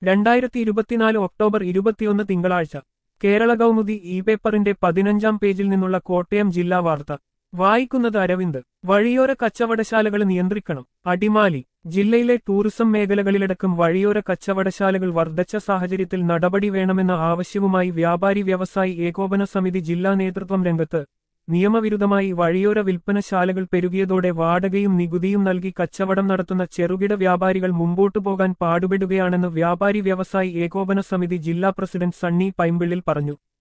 രണ്ടായിരത്തി ഇരുപത്തിനാല് ഒക്ടോബർ ഇരുപത്തിയൊന്ന് തിങ്കളാഴ്ച കേരള കൗമുദി ഇ പേപ്പറിന്റെ പതിനഞ്ചാം പേജിൽ നിന്നുള്ള കോട്ടയം ജില്ലാ വാർത്ത വായിക്കുന്നത് അരവിന്ദ് വഴിയോര കച്ചവടശാലകൾ നിയന്ത്രിക്കണം അടിമാലി ജില്ലയിലെ ടൂറിസം മേഖലകളിലടക്കം വഴിയോര കച്ചവടശാലകൾ വർദ്ധിച്ച സാഹചര്യത്തിൽ നടപടി വേണമെന്ന ആവശ്യവുമായി വ്യാപാരി വ്യവസായി ഏകോപന സമിതി ജില്ലാ നേതൃത്വം രംഗത്ത് നിയമവിരുദ്ധമായി വഴിയോര വിൽപ്പനശാലകൾ പെരുകിയതോടെ വാടകയും നികുതിയും നൽകി കച്ചവടം നടത്തുന്ന ചെറുകിട വ്യാപാരികൾ മുമ്പോട്ടു പോകാൻ പാടുപെടുകയാണെന്ന് വ്യാപാരി വ്യവസായി ഏകോപന സമിതി ജില്ലാ പ്രസിഡന്റ് സണ്ണി പൈമ്പിള്ളിൽ പറഞ്ഞു